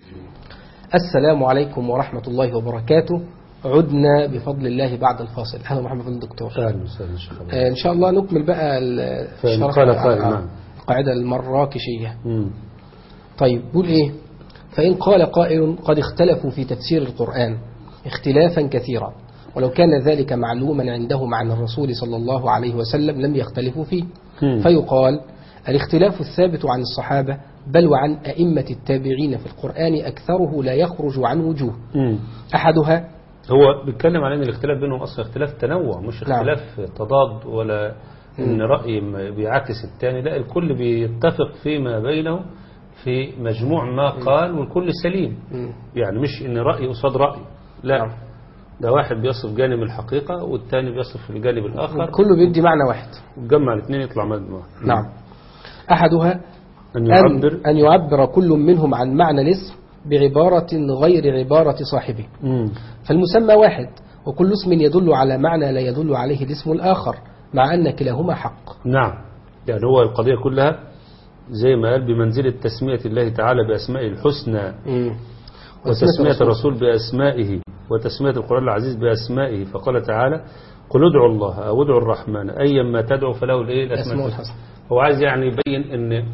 السلام عليكم ورحمة الله وبركاته عدنا بفضل الله بعد الفاصل هذا محمد بن الدكتور أهلا وسهلا شيخ آه، إن شاء الله نكمل بقى ال- فإن الشرح قال عن- قائل، عن نعم. القاعدة المراكشية مم. طيب بقول إيه فإن قال قائل قد اختلفوا في تفسير القرآن اختلافا كثيرا ولو كان ذلك معلوما عندهم عن الرسول صلى الله عليه وسلم لم يختلفوا فيه مم. فيقال الاختلاف الثابت عن الصحابة بل وعن أئمة التابعين في القرآن أكثره لا يخرج عن وجوه مم. أحدها هو بيتكلم عن ان الاختلاف بينهم اصلا اختلاف تنوع مش نعم. اختلاف تضاد ولا ان راي ما بيعكس الثاني لا الكل بيتفق فيما بينه في مجموع ما قال والكل سليم مم. يعني مش ان راي قصاد راي لا نعم. ده واحد بيصف جانب الحقيقه والثاني بيصف الجانب الاخر كله بيدي معنى واحد وتجمع الاثنين يطلع مجموع نعم أحدها ان أن, يعبر أن يعبر كل منهم عن معنى الاسم بعبارة غير عبارة صاحبه مم. فالمسمى واحد وكل اسم يدل على معنى لا يدل عليه الاسم الآخر مع أن كلاهما حق نعم يعني هو القضيه كلها زي ما قال بمنزله تسميه الله تعالى باسمائه الحسنى وتسمية الرسول بأسمائه وتسمية القرآن العزيز بأسمائه فقال تعالى قل ادعوا الله أو ادعوا الرحمن أيما تدعو فله الإيه أسماء الأسماء الحسنى الحسنى هو عايز يعني يبين أن أما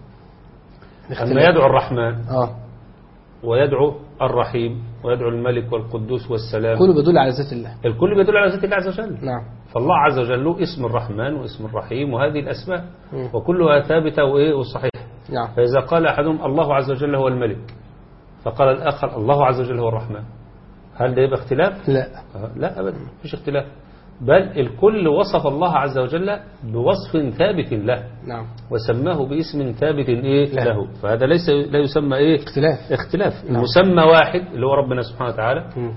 اختلاف. يدعو الرحمن آه ويدعو الرحيم ويدعو الملك والقدوس والسلام كله بيدل على ذات الله الكل بيدل على ذات الله عز وجل نعم فالله عز وجل له اسم الرحمن واسم الرحيم وهذه الأسماء مم. وكلها ثابتة وإيه وصحيحة نعم فإذا قال أحدهم الله عز وجل هو الملك فقال الآخر الله عز وجل هو الرحمن هل ده يبقى اختلاف؟ لا آه، لا أبدا مفيش اختلاف بل الكل وصف الله عز وجل بوصف ثابت له نعم وسماه باسم ثابت إيه لا. له فهذا ليس لا يسمى إيه اختلاف اختلاف نعم. المسمى واحد اللي هو ربنا سبحانه وتعالى مم.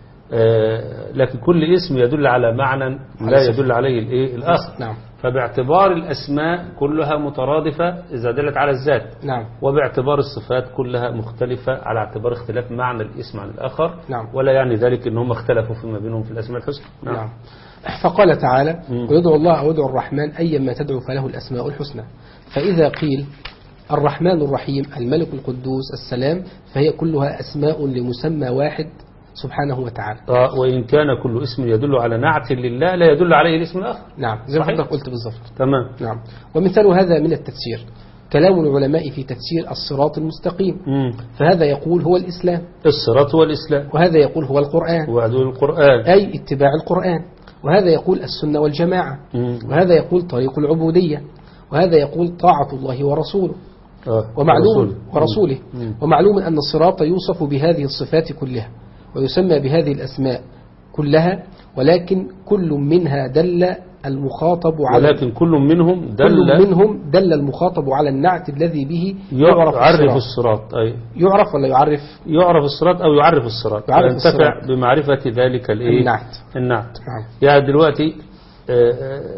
آه، لكن كل اسم يدل على معنى لا على يدل عليه الإيه الآخر نعم فباعتبار الأسماء كلها مترادفة إذا دلت على الذات نعم وباعتبار الصفات كلها مختلفة على اعتبار اختلاف معنى الاسم عن الآخر نعم. ولا يعني ذلك أنهم اختلفوا فيما بينهم في الأسماء الحسنى نعم فقال تعالى مم. قل ادعوا الله أو ادعوا الرحمن أيما تدعو فله الأسماء الحسنى فإذا قيل الرحمن الرحيم الملك القدوس السلام فهي كلها أسماء لمسمى واحد سبحانه وتعالى آه، وإن كان كل اسم يدل على نعت لله لا يدل عليه الاسم الآخر نعم زي ما صحيح. حضرتك قلت بالظبط تمام نعم ومثال هذا من التفسير كلام العلماء في تفسير الصراط المستقيم مم. فهذا يقول هو الإسلام الصراط هو الإسلام وهذا يقول هو القرآن وعدو القرآن أي اتباع القرآن وهذا يقول السنة والجماعة مم. وهذا يقول طريق العبودية وهذا يقول طاعة الله ورسوله آه، ومعلوم ورسوله. ورسوله مم. ومعلوم أن الصراط يوصف بهذه الصفات كلها ويسمى بهذه الأسماء كلها ولكن كل منها دل المخاطب على ولكن كل منهم كل دل منهم دل المخاطب على النعت الذي به يعرف يعرف الصراط الصراط أي يعرف ولا يعرف يعرف الصراط أو يعرف الصراط يعرف وينتفع الصراط. بمعرفة ذلك الإيه النعت النعت نعم يعني دلوقتي آه، آه،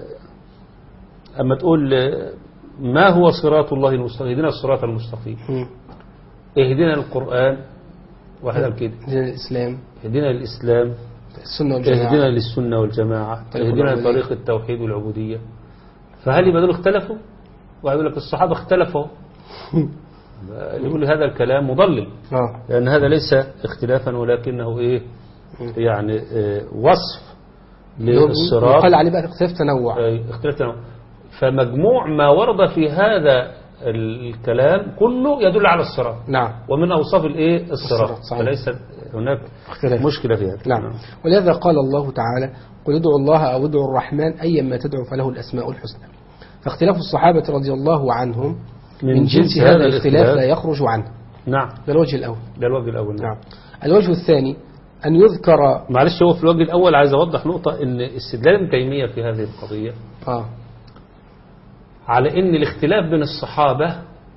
أما تقول آه، ما هو صراط الله المستقيم اهدنا الصراط المستقيم مم. اهدنا القرآن واحد قال كده دين الإسلام اهدنا الإسلام السنة والجماعة اهدنا للسنة والجماعة طريق اهدنا العبودية. لطريق التوحيد والعبودية فهل يبقى دول اختلفوا ويقول لك الصحابة اختلفوا يقول هذا الكلام مضلل آه. لأن هذا ليس اختلافا ولكنه إيه يعني آه، وصف للصراط يقال عليه بقى اختلاف تنوع آه، اختلاف تنوع. فمجموع ما ورد في هذا الكلام كله يدل على الصراط نعم ومن أوصاف الإيه الصراط الصراط، صحيح. فليس هناك اختلاف مشكلة في هذا نعم ولهذا قال الله تعالى قل ادعوا الله أو ادعوا الرحمن أيما تدعو فله الأسماء الحسنى فاختلاف الصحابة رضي الله عنهم من, جنس هذا الاختلاف لا يخرج عنه نعم ده الوجه الأول ده الوجه الأول نعم. نعم الوجه الثاني أن يذكر معلش هو في الوجه الأول عايز أوضح نقطة إن استدلال ابن تيمية في هذه القضية آه على إن الاختلاف بين الصحابة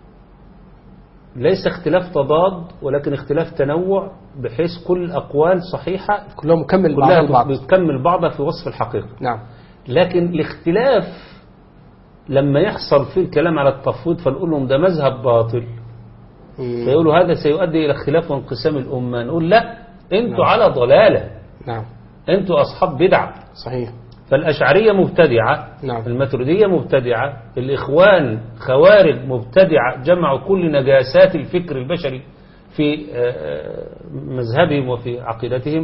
ليس اختلاف تضاد ولكن اختلاف تنوع بحيث كل الأقوال صحيحة كلها مكمل بعضها كلها البعض بتكمل بعضها في وصف الحقيقة نعم لكن الاختلاف لما يحصل فيه الكلام على التفويض فنقول لهم ده مذهب باطل مم. فيقولوا هذا سيؤدي إلى اختلاف وانقسام الأمة نقول لا انتوا نعم. على ضلالة نعم انتوا أصحاب بدعة صحيح فالأشعرية مبتدعة نعم. الماتريدية مبتدعة الإخوان خوارج مبتدعة جمعوا كل نجاسات الفكر البشري في آه، مذهبهم وفي عقيدتهم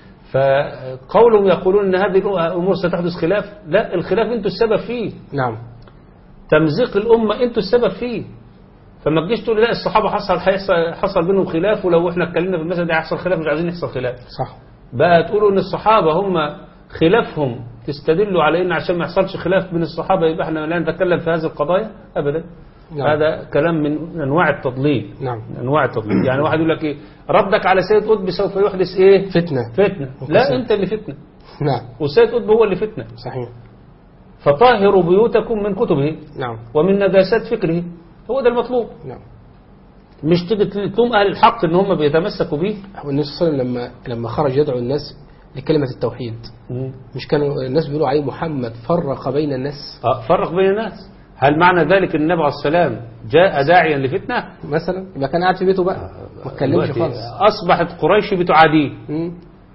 فقولهم يقولون ان هذه الامور ستحدث خلاف لا الخلاف انتوا السبب فيه نعم تمزيق الامه انتوا السبب فيه فما تجيش تقول لا الصحابه حصل حصل, حصل بينهم خلاف ولو احنا اتكلمنا في المسألة دي هيحصل خلاف مش عايزين يحصل خلاف صح بقى تقولوا ان الصحابه هم خلافهم تستدلوا على ان عشان ما يحصلش خلاف بين الصحابه يبقى احنا لا نتكلم في هذه القضايا ابدا نعم. هذا كلام من انواع التضليل نعم من انواع التضليل يعني واحد يقول لك ايه ردك على سيد قطب سوف يحدث ايه فتنة فتنه لا انت اللي فتنه نعم وسيد قطب هو اللي فتنه صحيح فطهروا بيوتكم من كتبه نعم ومن نجاسات فكره هو ده المطلوب نعم مش تيجي تلوم اهل الحق ان هم بيتمسكوا بيه هو النبي صلى الله عليه وسلم لما لما خرج يدعو الناس لكلمة التوحيد مش كانوا الناس بيقولوا عليه محمد فرق بين الناس آه، فرق بين الناس هل معنى ذلك ان النبي عليه السلام جاء داعيا لفتنه مثلا يبقى كان قاعد في بيته بقى ما اتكلمش دلوقتي خالص اصبحت قريش بتعاديه مم.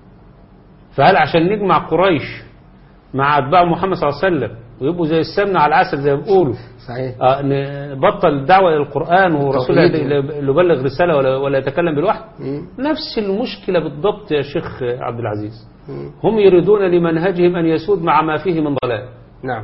فهل عشان نجمع قريش مع اتباع محمد صلى الله عليه وسلم ويبقوا زي السمنه على العسل زي ما بيقولوا صحيح آه، نبطل الدعوه الى القران ورسول توحيد. اللي يبلغ رساله ولا, ولا يتكلم بالوحي مم. نفس المشكله بالضبط يا شيخ عبد العزيز مم. هم يريدون لمنهجهم ان يسود مع ما فيه من ضلال نعم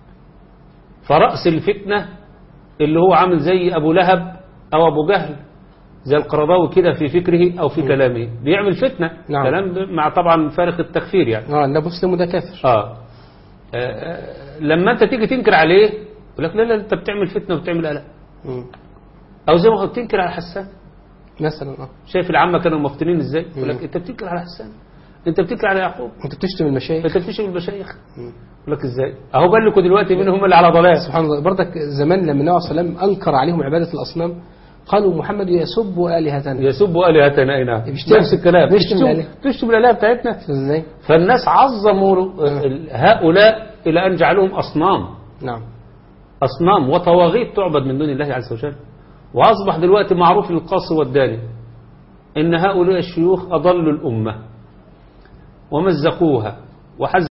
فرأس الفتنة اللي هو عامل زي أبو لهب أو أبو جهل زي القرضاوي كده في فكره أو في كلامه بيعمل فتنة نعم. كلام مع طبعا فارق التكفير يعني اه ده مسلم وده كافر آه. آه، آه لما أنت تيجي تنكر عليه يقول لك لا لا أنت بتعمل فتنة وبتعمل قلق مم. أو زي ما قلت تنكر على حسان مثلا اه شايف العامة كانوا مفتنين إزاي يقول لك أنت بتنكر على حسان أنت بتنكر على يعقوب انت بتشتم المشايخ أنت بتشتم المشايخ مم. يقول لك إزاي أهو بلكوا دلوقتي مين هم اللي على ضلال سبحان الله برضك زمان لما النبي صلى الله عليه وسلم انكر عليهم عباده الاصنام قالوا محمد يسب الهتنا يسب آلهتنا أي نعم بيشتم- نفس الكلام بيشتم تشتم الآلهة. تشتم الآلهة بتاعتنا ازاي فالناس عظموا ال- هؤلاء إلى أن جعلوهم أصنام نعم أصنام وطواغيت تعبد من دون الله عز وجل وأصبح دلوقتي معروف للقاص والداني إن هؤلاء الشيوخ أضلوا الأمة ومزقوها وحز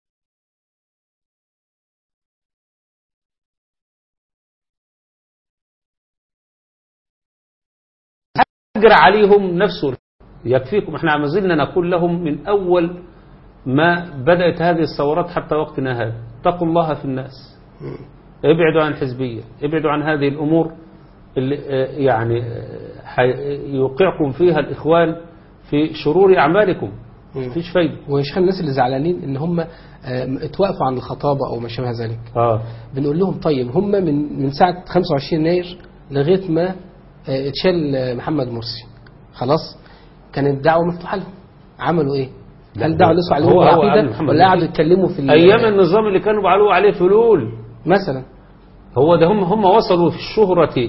أجرى عليهم نفسه يكفيكم احنا ما زلنا نقول لهم من أول ما بدأت هذه الثورات حتى وقتنا هذا اتقوا الله في الناس مم. ابعدوا عن الحزبية ابعدوا عن هذه الأمور اللي آه، يعني آه، حي- يوقعكم فيها الإخوان في شرور أعمالكم مم. مفيش فايدة ويشخل الناس اللي زعلانين ان هم آه، اتوقفوا عن الخطابه او ما شابه ذلك اه بنقول لهم طيب هم من من ساعه 25 يناير لغايه ما آه، اتشال آه، محمد مرسي خلاص كانت الدعوه مفتوحه لهم عملوا ايه؟ لا، هل دعوا هو- لسه هو- هو عليهم قبل العقيده محمد ولا قعدوا مرسي. يتكلموا في ال- أيام النظام اللي كانوا بعلوا عليه فلول مثلا هو ده هم هم وصلوا في الشهرة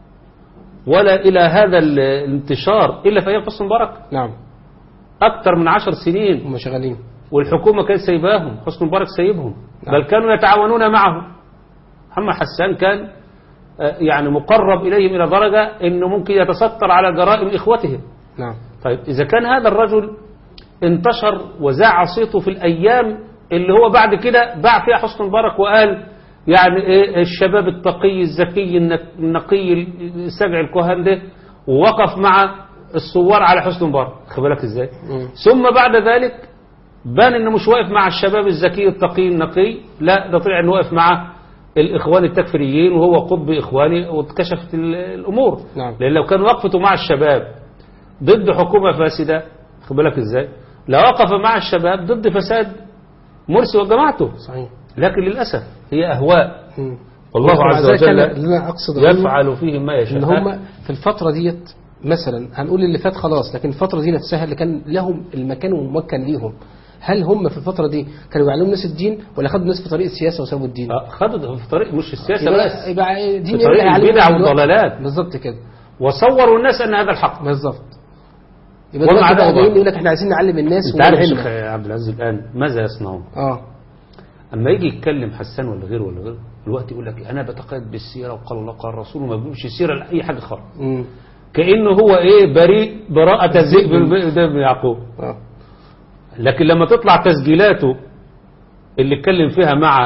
ولا إلى هذا ال- الانتشار إلا في أيام حسن مبارك نعم أكثر من عشر سنين هم شغالين والحكومة كانت سايباهم حسن مبارك سايبهم نعم. بل كانوا يتعاونون معه محمد حسان كان آه، يعني مقرب إليهم إلى درجة أنه ممكن يتستر على جرائم إخوتهم نعم طيب إذا كان هذا الرجل انتشر وزاع صيته في الأيام اللي هو بعد كده باع فيها حسن مبارك وقال يعني إيه الشباب التقي الذكي النك- النقي السبع الكهان ده ووقف مع الثوار على حسن مبارك خد بالك ازاي مم. ثم بعد ذلك بان انه مش واقف مع الشباب الذكي التقي النقي لا ده طلع انه واقف مع الاخوان التكفيريين وهو قطب اخواني واتكشفت ال- الامور نعم. لان لو كان وقفته مع الشباب ضد حكومه فاسده خد بالك ازاي لوقف مع الشباب ضد فساد مرسي وجماعته صحيح لكن للاسف هي اهواء مم. والله ومع عز ذلك وجل أنا- اللي انا اقصد أقوله يفعل فيهم ما يشاء ان هم في الفتره ديت مثلا هنقول اللي فات خلاص لكن الفتره دي نفسها اللي كان لهم المكان وممكن ليهم هل هم في الفتره دي كانوا يعلموا الناس الدين ولا خدوا الناس في طريق السياسه وسابوا الدين آه، خدوا في طريق مش السياسه يبقى, بس يبقى دين في طريق يعلموا البدع دلوقتي. والضلالات بالظبط كده وصوروا الناس ان هذا الحق بالظبط يبقى ومع دلوقتي بقى ذلك- جايين يقول لك احنا عايزين نعلم الناس انت عارف يا ونعلم. شيخ عبد العزيز الان ماذا يصنعون؟ اه اما يجي يتكلم حسان ولا غيره ولا غيره الوقت يقول لك انا بتقيد بالسيره وقال الله قال الرسول وما بيقولش سيره لاي حاجه خالص امم كانه هو ايه بريء براءه الذئب من- ده ابن يعقوب اه لكن لما تطلع تسجيلاته اللي اتكلم فيها مع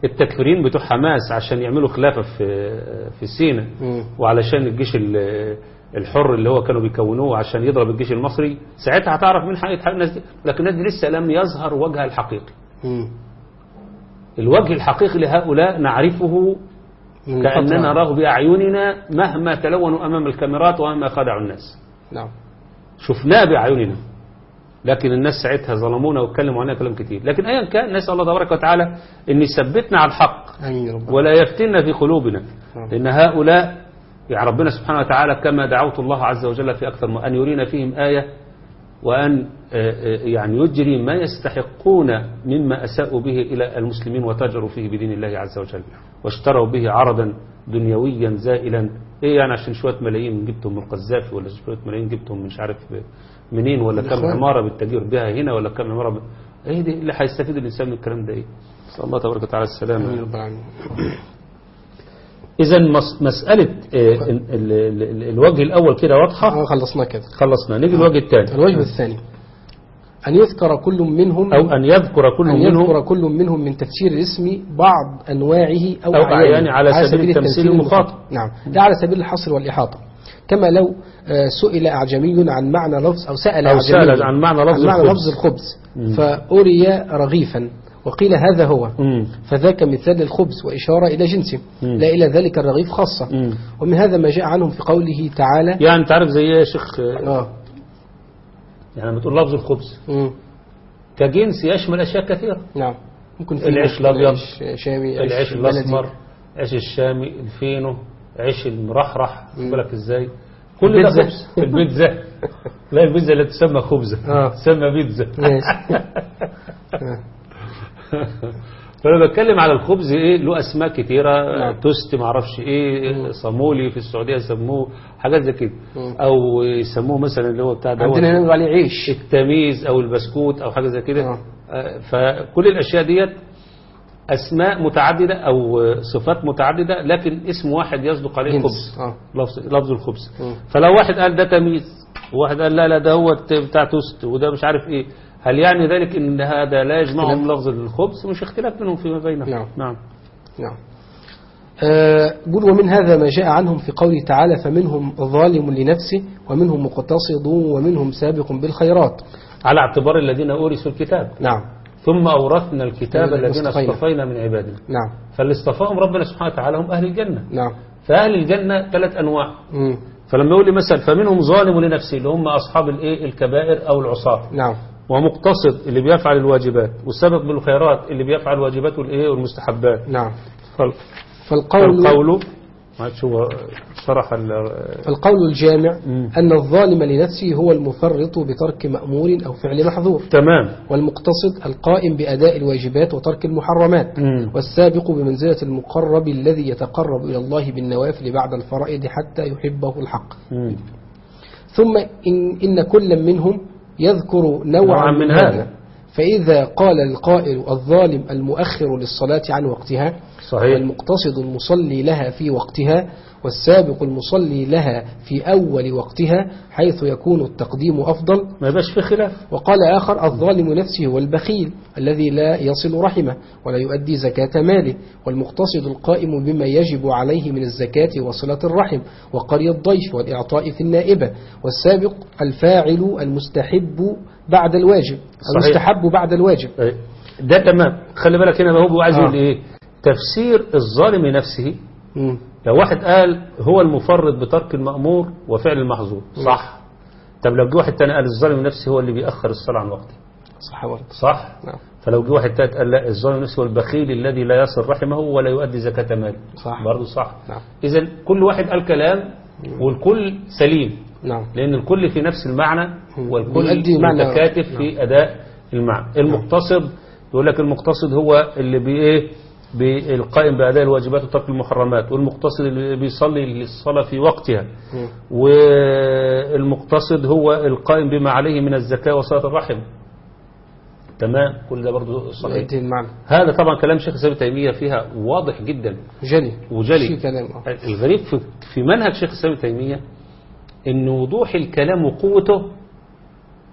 التكفيرين بتوع حماس عشان يعملوا خلافة في في سينا مم. وعلشان الجيش ال- الحر اللي هو كانوا بيكونوه عشان يضرب الجيش المصري ساعتها هتعرف مين حقيقة الناس دي لكن الناس دي لسه لم يظهر وجهها الحقيقي مم. الوجه الحقيقي لهؤلاء نعرفه من كأننا فترة. نراه بأعيننا مهما تلونوا أمام الكاميرات ومهما خدعوا الناس نعم شفناه بأعيننا لكن الناس ساعتها ظلمونا واتكلموا عننا كلام كتير لكن أيا كان نسأل الله تبارك وتعالى أن يثبتنا على الحق امين يا رب ولا يفتنا في قلوبنا نعم. لأن هؤلاء يعني ربنا سبحانه وتعالى كما دعوت الله عز وجل في أكثر من أن يرينا فيهم آية وأن آه، آه، يعني يجري ما يستحقون مما أساءوا به إلى المسلمين وتجروا فيه بدين الله عز وجل واشتروا به عرضا دنيويا زائلا إيه يعني عشان شوية ملايين جبتهم من القذافي ولا شوية ملايين جبتهم من مش عارف منين ولا كم الإخوان. عمارة بالتجير بها هنا ولا كم عمارة ب... ايه دي اللي هيستفيد الإنسان من الكلام ده ايه نسأل الله تبارك وتعالى السلامة امين يا رب العالمين إذا مس- مسألة آه، ال- ال- ال- الوجه الأول كده واضحة اه خلصناه كده خلصنا نيجي الوجه الثاني الوجه الثاني أن يذكر كل منهم أو أن يذكر كل أن منهم يذكر كل منهم من تفسير الاسم بعض أنواعه أو, أو أعيانه على سبيل التمثيل المخاطب. نعم لا على سبيل الحصر والإحاطة كما لو آه، سئل أعجمي عن معنى لفظ أو سأل أو أعجمي سأل عن معنى لفظ عن معنى الخبز. لفظ الخبز مم. فأري رغيفا وقيل هذا هو مم. فذاك مثال للخبز وإشارة إلى جنسه مم. لا إلى ذلك الرغيف خاصة مم. ومن هذا ما جاء عنهم في قوله تعالى يعني أنت عارف زي إيه يا شيخ آه، آه يعني لما تقول لفظ الخبز مم. كجنس يشمل أشياء كثيرة نعم ممكن في العيش الأبيض. العيش شامي العيش بلدي. الأسمر عيش الشامي الفينو عيش المرحرح مم. خد بالك إزاي كل ده البيتزا. خبز البيتزا لا البيتزا اللي تسمى خبزة آه. تسمى بيتزا ماشي آه. فانا بتكلم على الخبز ايه له اسماء كتيره نعم. توست ما اعرفش ايه صامولي في السعوديه يسموه حاجات زي كده مم. او يسموه مثلا اللي هو بتاع ده عندنا هنا بنقول عليه عيش التميز او البسكوت او حاجه زي كده آه. آه، فكل الاشياء ديت اسماء متعدده او صفات متعدده لكن اسم واحد يصدق عليه جنس. خبز آه. لفظ لفظ الخبز مم. فلو واحد قال ده تمييز وواحد قال لا لا ده هو الت- بتاع توست وده مش عارف ايه هل يعني ذلك ان هذا لا يجمعهم لفظ الخبز مش اختلاف بينهم فيما بينهم نعم. نعم نعم آه، قل ومن هذا ما جاء عنهم في قوله تعالى فمنهم ظالم لنفسه ومنهم مقتصد ومنهم سابق بالخيرات على اعتبار الذين اورثوا الكتاب نعم ثم اورثنا الكتاب الذين الذين اصطفينا. اصطفينا من عبادنا نعم فاللي اصطفاهم ربنا سبحانه وتعالى هم اهل الجنه نعم فاهل الجنه ثلاث انواع مم. فلما يقول لي مثلا فمنهم ظالم لنفسه اللي هم اصحاب الايه الكبائر او العصاه نعم ومقتصد اللي بيفعل الواجبات والسابق بالخيرات اللي بيفعل الواجبات والايه والمستحبات نعم فال- فالقول فالقول ما عادش هو شرح ال- فالقول الجامع مم. أن الظالم لنفسه هو المفرط بترك مأمور أو فعل محظور تمام والمقتصد القائم بأداء الواجبات وترك المحرمات مم. والسابق بمنزلة المقرب الذي يتقرب إلى الله بالنوافل بعد الفرائض حتى يحبه الحق مم. ثم إن, إن كل منهم يذكر نوعا نوعاً من هذا. فإذا قال القائل الظالم المؤخر للصلاة عن وقتها صحيح والمقتصد المصلي لها في وقتها والسابق المصلي لها في أول وقتها حيث يكون التقديم أفضل ما يبقاش في خلاف وقال آخر الظالم نفسه هو البخيل الذي لا يصل رحمه ولا يؤدي زكاة ماله والمقتصد القائم بما يجب عليه من الزكاة وصلة الرحم وقري الضيف والإعطاء في النائبة والسابق الفاعل المستحب بعد الواجب صحيح. المستحب بعد الواجب أي. ده تمام خلي بالك هنا هو عايز آه. يقول ايه تفسير الظالم نفسه مم. لو واحد قال هو المفرط بترك المأمور وفعل المحظور صح طب لو جه واحد تاني قال الظالم نفسه هو اللي بيأخر الصلاة عن وقته صح برضه صح نعم فلو جه واحد تالت قال لا الظالم نفسه هو البخيل الذي لا يصل رحمه ولا يؤدي زكاة ماله صح. برضه صح نعم. إذا كل واحد قال كلام والكل سليم نعم لأن الكل في نفس المعنى والكل ويؤدي معنى- متكاتف في أداء المعنى المقتصد يقول لك المقتصد هو اللي بي إيه بي- القائم بأداء الواجبات وترك المحرمات والمقتصد اللي بيصلي الصلاة في وقتها مم. والمقتصد هو القائم بما عليه من الزكاة وصلاة الرحم تمام كل ده برضو صحيح يؤدي المعنى هذا طبعا كلام شيخ الإسلام ابن تيمية فيها واضح جدا جلي وجلي شي كلام آه. الغريب في, في منهج شيخ الإسلام ابن تيمية ان وضوح الكلام وقوته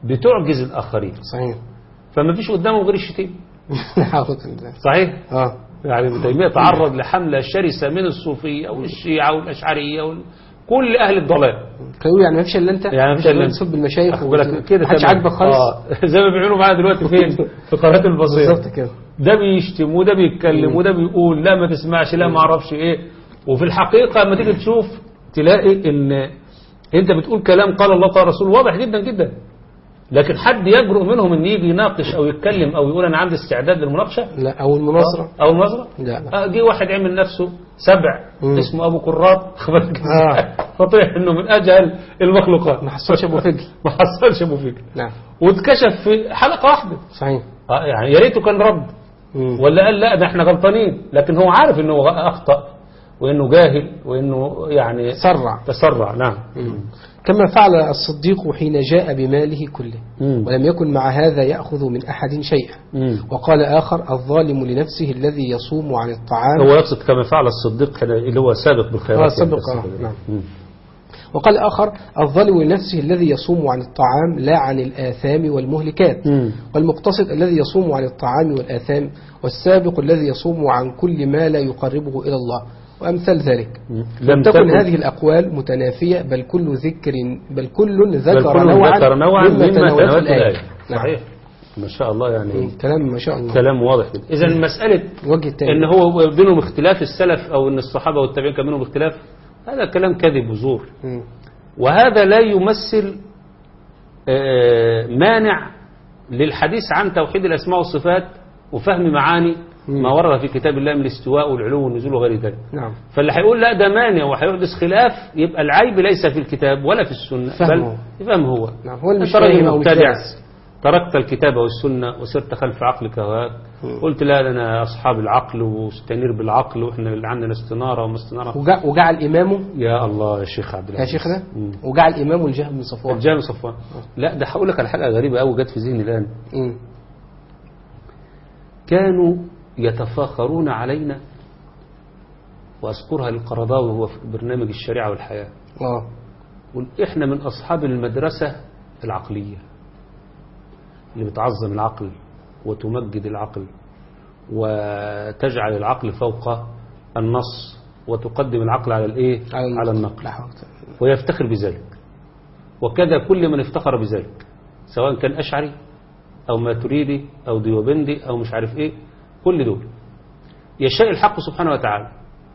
بتعجز الآخرين صحيح فما فيش قدامهم غير الشتيم حافظ الله صحيح اه يعني ابن تيمية تعرض لحملة شرسة من الصوفية والشيعة والأشعرية وال... كل أهل الضلال كانوا يعني ما فيش الا انت يعني مفيش إلا أنت. تسب المشايخ أخد بالك كده محدش تمام. عاجبك خالص آه. زي ما بيعملوا معايا دلوقتي فين في قناة البصيرة بالظبط كده ده بيشتم وده بيتكلم وده بيقول لا ما تسمعش لا ما اعرفش ايه وفي الحقيقة لما تيجي تشوف تلاقي ان انت بتقول كلام قال الله قال الرسول واضح جدا جدا لكن حد يجرؤ منهم ان يجي يناقش او يتكلم او يقول انا عندي استعداد للمناقشه لا او المناصره او المناظره لا لا آه، جه واحد عمل نفسه سبع مم. اسمه ابو قراط خبرك آه. فطيح انه من اجهل المخلوقات ما حصلش ابو فجل ما حصلش ابو فكر نعم واتكشف في حلقه واحده صحيح آه، يعني يا ريته كان رد مم. ولا قال لا ده احنا غلطانين لكن هو عارف انه اخطا وانه جاهل وانه يعني سرع تسرع نعم كما فعل الصديق حين جاء بماله كله مم. ولم يكن مع هذا يأخذ من أحد شيئا مم. وقال آخر الظالم لنفسه الذي يصوم عن الطعام هو يقصد كما فعل الصديق هنا اللي هو سابق بالخيرات آه، سابق، يعني. آه، نعم. مم. وقال آخر الظالم لنفسه الذي يصوم عن الطعام لا عن الآثام والمهلكات مم. والمقتصد الذي يصوم عن الطعام والآثام والسابق الذي يصوم عن كل ما لا يقربه إلى الله وأمثال ذلك مم. لم تكن هذه الأقوال متنافية بل كل ذكر بل كل بل ذكر كل نوعا ذكر نوعا مما تناولته تناولته الآية الآية نعم. صحيح ما شاء الله يعني مم. كلام ما شاء الله كلام واضح جدا إذا مسألة وجه تاني ان هو بينهم اختلاف السلف او ان الصحابه والتابعين كان بينهم اختلاف هذا كلام كذب وزور مم. وهذا لا يمثل آه، مانع للحديث عن توحيد الاسماء والصفات وفهم معاني مم. ما ورد في كتاب الله من الاستواء والعلو والنزول وغير ذلك نعم فاللي هيقول لا ده مانع وهيحدث خلاف يبقى العيب ليس في الكتاب ولا في السنه فهمه. بل فهم هو نعم هو اللي مش انت راجل فاهم أو مش مبتدع دارس. تركت الكتاب والسنة وسرت خلف عقلك هواك قلت لا لنا أصحاب العقل واستنير بالعقل وإحنا اللي عندنا استنارة وما استنارة وجع- وجعل إمامه يا الله يا شيخ عبد يا العزيز شيخنا مم. وجعل إمامه الجهم بن صفوان الجامع صفوان لا ده هقول لك على حلقة غريبة قوي جت في ذهني الآن مم. كانوا يتفاخرون علينا وأذكرها للقرضاوي وهو في برنامج الشريعة والحياة اه يقول إحنا من أصحاب المدرسة العقلية اللي بتعظم العقل وتمجد العقل وتجعل العقل فوق النص وتقدم العقل على الايه على النقل لا حول ولا قوة. ويفتخر بذلك وكذا كل من افتخر بذلك سواء كان أشعري أو ماتريدي أو ديوبندي أو مش عارف إيه كل دول يشاء الحق سبحانه وتعالى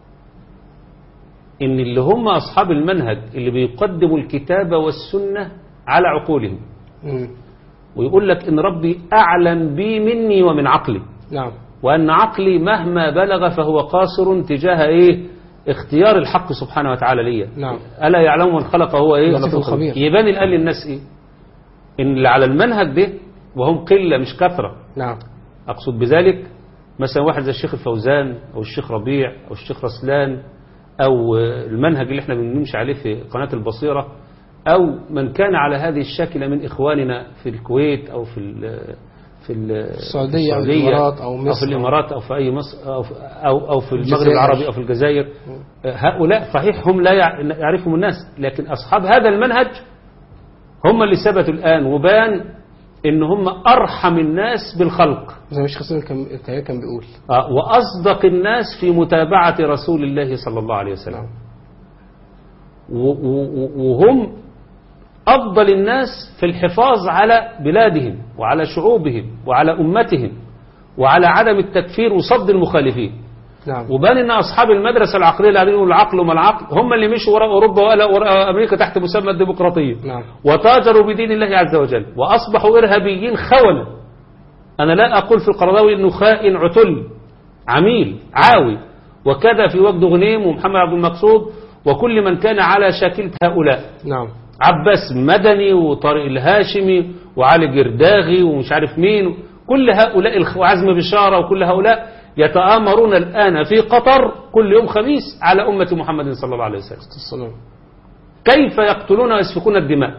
إن اللي هم أصحاب المنهج اللي بيقدموا الكتاب والسنة على عقولهم مم. ويقول لك إن ربي أعلم بي مني ومن عقلي نعم وأن عقلي مهما بلغ فهو قاصر تجاه إيه اختيار الحق سبحانه وتعالى ليا نعم. ألا يعلم من خلق هو إيه اللطيف الخبير. يبان الآن للناس إيه إن اللي على المنهج ده وهم قلة مش كثرة نعم أقصد بذلك مثلا واحد زي الشيخ الفوزان أو الشيخ ربيع أو الشيخ رسلان أو المنهج اللي احنا بنمشي عليه في قناة البصيرة أو من كان على هذه الشاكلة من إخواننا في الكويت أو في ال في ال- السعودية أو السعودية الإمارات أو أو مصر. في الإمارات أو في أي مصر أو في, أو, أو في المغرب الجزائر. العربي أو في الجزائر هؤلاء صحيح هم لا يع- يعرفهم الناس لكن أصحاب هذا المنهج هم اللي ثبتوا الآن وبان إن هم أرحم الناس بالخلق زي ما الشيخ حسين كان كان كان بيقول آه، وأصدق الناس في متابعة رسول الله صلى الله عليه وسلم نعم و- و- وهم أفضل الناس في الحفاظ على بلادهم وعلى شعوبهم وعلى أمتهم وعلى عدم التكفير وصد المخالفين نعم وبان ان اصحاب المدرسه العقليه اللي قاعدين يقولوا العقل وما العقل هم اللي مشوا وراء اوروبا ولا وراء امريكا تحت مسمى الديمقراطيه نعم وتاجروا بدين الله عز وجل واصبحوا ارهابيين خونه انا لا اقول في القرضاوي انه خائن عتل عميل عاوي وكذا في وجد غنيم ومحمد عبد المقصود وكل من كان على شاكله هؤلاء نعم عباس مدني وطارق الهاشمي وعلي جرداغي ومش عارف مين كل هؤلاء الخ- وعزم بشارة وكل هؤلاء يتآمرون الآن في قطر كل يوم خميس على أمة محمد صلى الله عليه وسلم السلام كيف يقتلون ويسفكون الدماء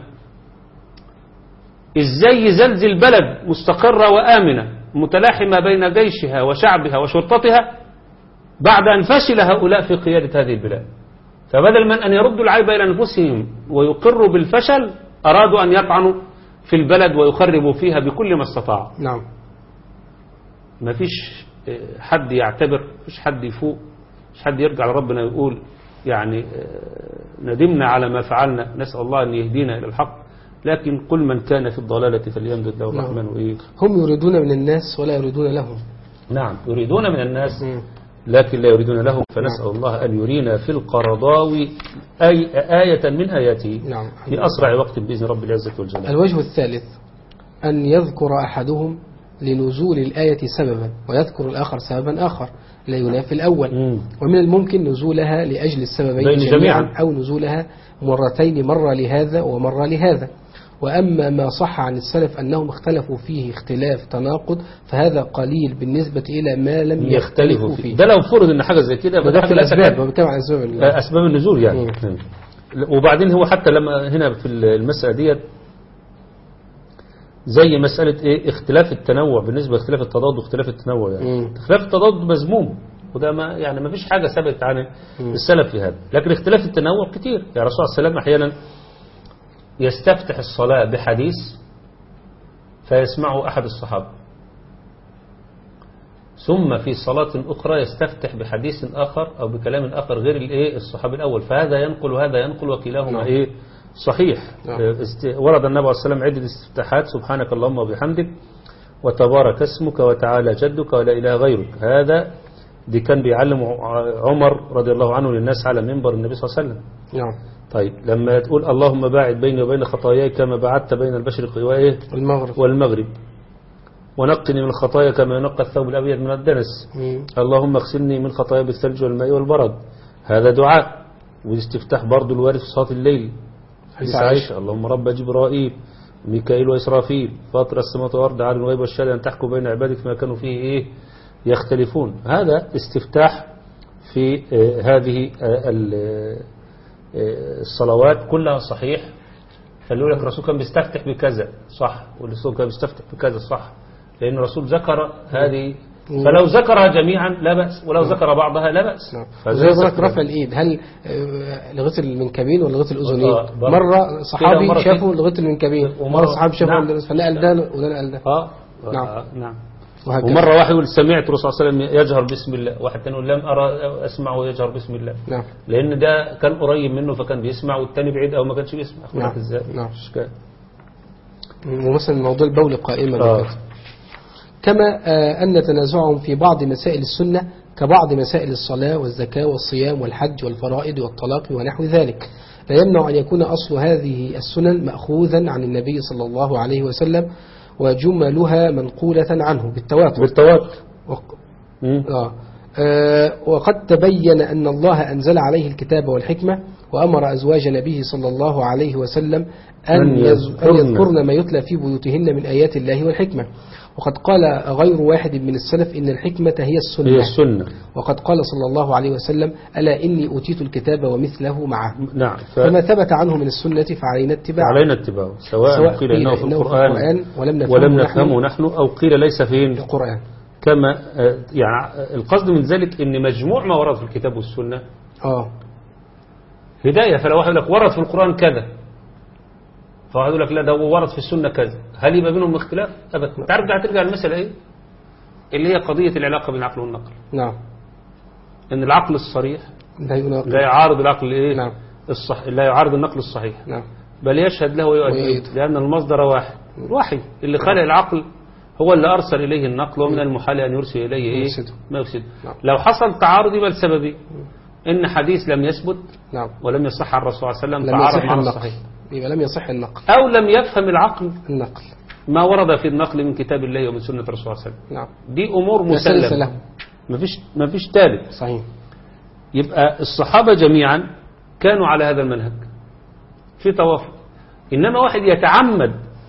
ازاي يزلزل بلد مستقرة وآمنة متلاحمة بين جيشها وشعبها وشرطتها بعد أن فشل هؤلاء في قيادة هذه البلاد فبدل من أن يردوا العيب إلى أنفسهم ويقروا بالفشل أرادوا أن يطعنوا في البلد ويخربوا فيها بكل ما استطاعوا نعم ما فيش آه، حد يعتبر مش حد يفوق مش حد يرجع لربنا ويقول يعني آه، ندمنا على ما فعلنا نسأل الله أن يهدينا إلى الحق لكن كل من كان في الضلالة فليمدد له نعم. الرحمن وإيه هم يريدون من الناس ولا يريدون لهم نعم يريدون من الناس مم. لكن لا يريدون لهم فنسأل الله أن يرينا في القرضاوي أي آية من آياته نعم في أسرع وقت بإذن رب العزة والجلال الوجه الثالث أن يذكر أحدهم لنزول الآية سببا ويذكر الآخر سببا آخر لا ينافي الأول مم. ومن الممكن نزولها لأجل السببين بين جميعا جميعا. أو نزولها مرتين مرة لهذا ومرة لهذا وأما ما صح عن السلف أنهم اختلفوا فيه اختلاف تناقض فهذا قليل بالنسبة إلى ما لم يختلفوا يختلفوا فيه فيه ده لو فرض ان حاجه زي كده ده يبقى في ده الأسباب الأسباب وبيتكلم عن أسباب ال- أسباب النزول يعني مم. وبعدين هو حتى لما هنا في المسألة ديت زي مسألة إيه اختلاف التنوع بالنسبة لاختلاف التضاد واختلاف التنوع يعني مم. اختلاف التضاد مذموم وده ما يعني ما فيش حاجة ثبتت عن مم. السلف في هذا لكن اختلاف التنوع كتير يعني الرسول صلى الله عليه وسلم أحيانا يستفتح الصلاة بحديث فيسمعه أحد الصحابة ثم في صلاة أخرى يستفتح بحديث آخر أو بكلام آخر غير الإيه الصحابي الأول فهذا ينقل وهذا ينقل وكلاهما نعم. إيه صحيح نعم. است- ورد النبي عليه الصلاة والسلام عدة استفتاحات سبحانك اللهم وبحمدك وتبارك اسمك وتعالى جدك ولا إله غيرك هذا دي كان بيعلم ع- عمر رضي الله عنه للناس على منبر النبي صلى الله عليه وسلم نعم طيب لما تقول اللهم باعد بيني وبين خطاياي كما بعدت بين المشرق وإيه المغرب والمغرب ونقني من الخطايا كما ينقى الثوب الأبيض من الدنس مم. اللهم اغسلني من خطايا بالثلج والماء والبرد هذا دعاء والاستفتاح برضو الوارد في صلاة الليل حديث عائشة. عائشة اللهم رب جبرائيل ميكائيل وإسرافيل فاطر السماوات والأرض عالم الغيب والشهادة أن تحكم بين عبادك فيما كانوا فيه إيه يختلفون هذا استفتاح في آه، هذه آه، ال- آه، الصلوات كلها صحيح فاللي لك الرسول كان بيستفتح بكذا صح والرسول كان بيستفتح بكذا صح لأن الرسول ذكر هذه فلو ذكرها جميعا لا بأس ولو ذكر بعضها لا بأس نعم فزي زي ذلك استفتح. رفع الإيد هل آه، لغة المنكبين ولا لغة الأذنين آه، برضه. مرة كده صحابي ومرة شافوا كده. لغة المنكبين ومرة- ومرة صحابي شافوا نعم. نعم. فنقل ده وده نقل ده اه نعم. آه، نعم وهكذا ومرة واحد يقول سمعت الرسول صلى الله عليه وسلم يجهر بسم الله واحد تاني يقول لم أرى أسمعه يجهر بسم الله نعم لأن ده كان قريب منه فكان بيسمع والتاني بعيد أو ما كانش بيسمع أخبرك نعم. إزاي نعم. مش كده. ومثلا موضوع البول قائما آه. وكذا. كما آه، أن تنازعهم في بعض مسائل السنة كبعض مسائل الصلاة والزكاة والصيام والحج والفرائض والطلاق ونحو ذلك لا يمنع أن يكون أصل هذه السنن مأخوذا عن النبي صلى الله عليه وسلم وجملها منقولة عنه بالتواتر بالتواتر وق- مم. آه. آه، وقد تبين أن الله أنزل عليه الكتاب والحكمة وأمر أزواج نبيه صلى الله عليه وسلم أن, أن يز- أن يذكرن. يذكرن ما يتلى في بيوتهن من آيات الله والحكمة وقد قال غير واحد من السلف إن الحكمة هي السنة هي السنة وقد قال صلى الله عليه وسلم ألا إني أوتيت الكتاب ومثله معه نعم فما ثبت عنه من السنة فعلينا اتباعه فعلينا اتباعه سواء, سواء قيل إنه في القرآن ولم نفهمه, ولم نحن نفهمه نحن أو قيل ليس فين القرآن كما آه، يعني القصد من ذلك ان مجموع ما ورد في الكتاب والسنة آه هداية فلو واحد يقول لك ورد في القرآن كذا فواحد يقول لك لا ده ورد في السنة كذا هل يبقى بينهم اختلاف أبدا ترجع ترجع المسألة ايه اللي هي قضية العلاقة بين العقل والنقل نعم ان العقل الصريح لا يناقض لا يعارض العقل ايه نعم الصح لا يعارض النقل الصحيح نعم بل يشهد له ويؤيد ويؤيد. لأن المصدر واحد الوحي اللي خلق العقل هو اللي أرسل إليه النقل ومن المحال أن يرسل إليه إيه يفسده. ما يفسد نعم. لو حصل تعارض يبقى لسببين إن حديث لم يثبت نعم ولم يصح عن الرسول صلى الله عليه وسلم لم تعارض يصح مع النقل الصحيح يبقى لم يصح النقل أو لم يفهم العقل النقل ما ورد في النقل من كتاب الله ومن سنة الرسول صلى الله عليه وسلم نعم دي أمور لا ثالث مسلمة له مفيش مفيش ثالث صحيح يبقى الصحابة جميعا كانوا على هذا المنهج في توافق إنما واحد يتعمد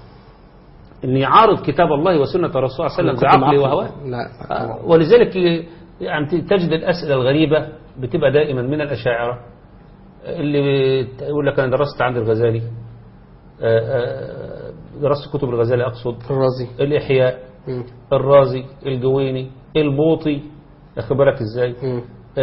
أن يعارض كتاب الله وسنة الرسول صلى الله عليه وسلم بعقله وهواه لا آه، ولذلك يعني تجد الأسئلة الغريبة بتبقى دائما من الأشاعرة اللي يقول لك أنا درست عند الغزالي آه، آه، درست كتب الغزالي أقصد الرازي الإحياء مم. الرازي الجويني البوطي أخد بالك إزاي مم.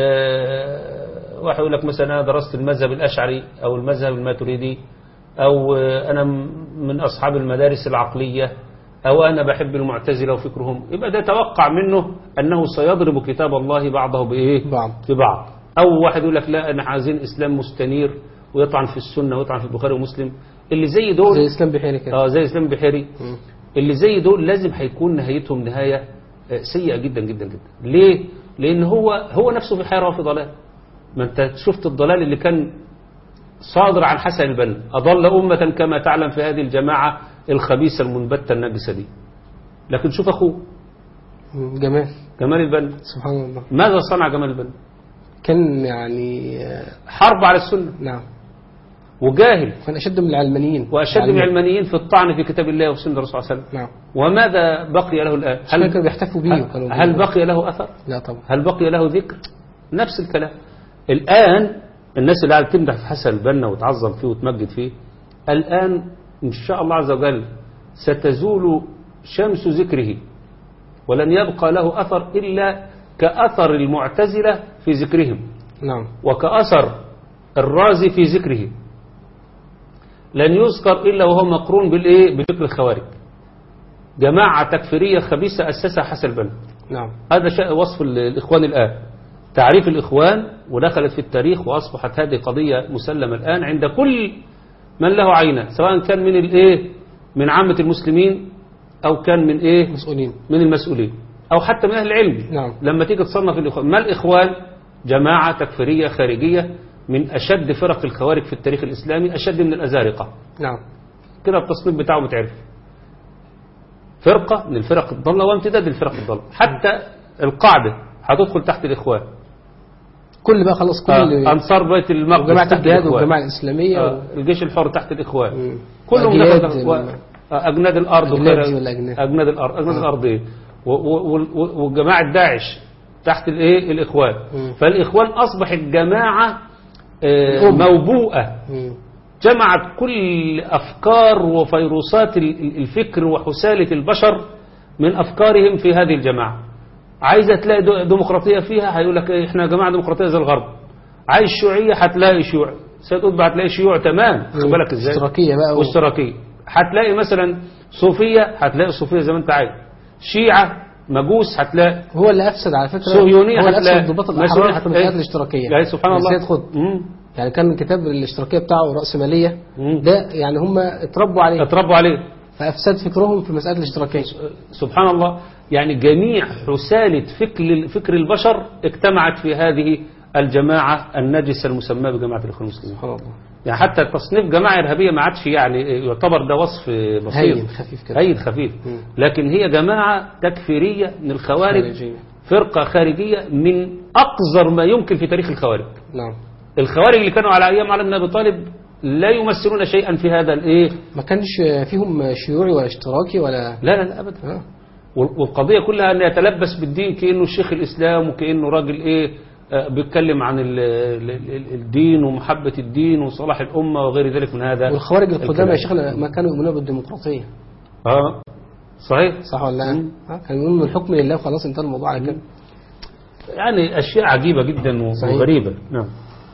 آه، واحد يقول لك مثلا أنا درست المذهب الأشعري أو المذهب الماتريدي أو آه، أنا م- من أصحاب المدارس العقلية أو أنا بحب المعتزلة وفكرهم يبقى ده توقع منه أنه سيضرب كتاب الله بعضه بإيه بعض. ببعض أو واحد يقول لك لا أنا عايزين إسلام مستنير ويطعن في السنة ويطعن في البخاري ومسلم اللي زي دول زي اسلام بحيري كده اه زي اسلام بحيري مم. اللي زي دول لازم هيكون نهايتهم نهاية آه، سيئة جدا جدا جدا ليه؟ لأن هو هو نفسه في حيرة وفي ضلال ما أنت شفت الضلال اللي كان صادر عن حسن البنا أضل أمة كما تعلم في هذه الجماعة الخبيثة المنبتة النجسة دي لكن شوف أخوه مم. جمال جمال البنا سبحان الله ماذا صنع جمال البنا كان يعني آه، حرب على السنة نعم وجاهل كان أشد من العلمانيين وأشد من العلمانيين. العلمانيين في الطعن في كتاب الله وسنة الرسول صلى الله عليه وسلم نعم وماذا بقي له الآن هل كانوا بيحتفوا بيه هل, وكانوا هل بي- بقي له أثر لا طبعا هل بقي له ذكر نفس الكلام الآن الناس اللي قاعدة تمدح في حسن البنا وتعظم فيه وتمجد فيه الآن إن شاء الله عز وجل ستزول شمس ذكره ولن يبقى له أثر إلا كأثر المعتزلة في ذكرهم نعم وكأثر الرازي في ذكره لن يذكر إلا وهو مقرون بالإيه بفكر الخوارج جماعة تكفيرية خبيثة أسسها حسن البنا نعم هذا شيء وصف ال- الإخوان الآن تعريف الإخوان ودخلت في التاريخ وأصبحت هذه قضية مسلمة الآن عند كل من له عينة سواء كان من الإيه من عامة المسلمين أو كان من إيه مسؤولين من المسؤولين أو حتى من أهل العلم نعم. لما تيجي تصنف الإخوان ما الإخوان جماعة تكفيرية خارجية من أشد فرق الخوارج في التاريخ الإسلامي أشد من الأزارقة نعم كده التصنيف بتاعه متعرف فرقة من الفرق الضالة وامتداد الفرق الضالة حتى القاعدة هتدخل تحت الإخوان كل بقى خلاص كل آه، أنصار بيت المقدس وجماعة تحت الجهاد الإخوان والجماعة الإسلامية و... آه، الجيش الحر تحت الإخوان مم. كلهم وأجياد دخل- و- ال- آه، أجناد الأرض أجناد وغير- ولا أجناد؟ أجناد الأرض أجناد الأرض إيه و- و- و- وجماعة داعش تحت الإيه الإخوان مم. فالإخوان أصبحت جماعة آه، الأم. موبوءة مم. جمعت كل أفكار وفيروسات ال- ال- الفكر وحسالة البشر من أفكارهم في هذه الجماعة عايزة تلاقي دو- ديمقراطية فيها هيقول لك إيه، إحنا جماعة ديمقراطية زي الغرب عايز شيوعية هتلاقي شيوع سيد قطب هتلاقي شيوع تمام خد بالك إزاي اشتراكية بقى و... واشتراكية هتلاقي مثلا صوفية هتلاقي صوفية زي ما أنت عايز شيعة مجوس هتلاقي هو اللي أفسد على فكرة صهيونية هو اللي هتلاقي أفسد ضباط مسؤولية الأحرار في هتلاقي. المسائل الاشتراكية يعني سبحان الله السيد قطب مم. يعني كان كتاب الاشتراكية بتاعه رأسمالية مم. ده يعني هم اتربوا عليه اتربوا عليه فأفسد فكرهم في مسألة الاشتراكية سبحان الله يعني جميع حسالة فكر فكر البشر اجتمعت في هذه الجماعة النجسة المسماة بجماعة الإخوان المسلمين سبحان الله يعني حتى تصنيف جماعة إرهابية ما عادش يعني يعتبر ده وصف بسيط هين خفيف كده هين خفيف مم. لكن هي جماعة تكفيرية من الخوارج خارجية. فرقة خارجية من أقذر ما يمكن في تاريخ الخوارج نعم الخوارج اللي كانوا على أيام علي بن أبي طالب لا يمثلون شيئا في هذا الإيه ما كانش فيهم شيوعي ولا اشتراكي ولا لا لا لا أبدا آه. وال- والقضية كلها أن يتلبس بالدين كأنه شيخ الإسلام وكأنه راجل إيه آه، بيتكلم عن ال- ال- ال- الدين ومحبة الدين وصلاح الأمة وغير ذلك من هذا والخوارج القدامى يا الكلام. شيخنا ما كانوا يؤمنون بالديمقراطية آه صحيح صح ولا لا؟ مم. آه، كانوا يؤمنون بالحكم لله وخلاص انتهى الموضوع على كده يعني أشياء عجيبة جدا و- صحيح. وغريبة نعم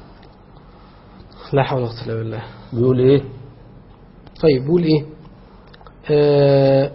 لا حول ولا قوة إلا بالله بيقول إيه طيب بقول ايه آه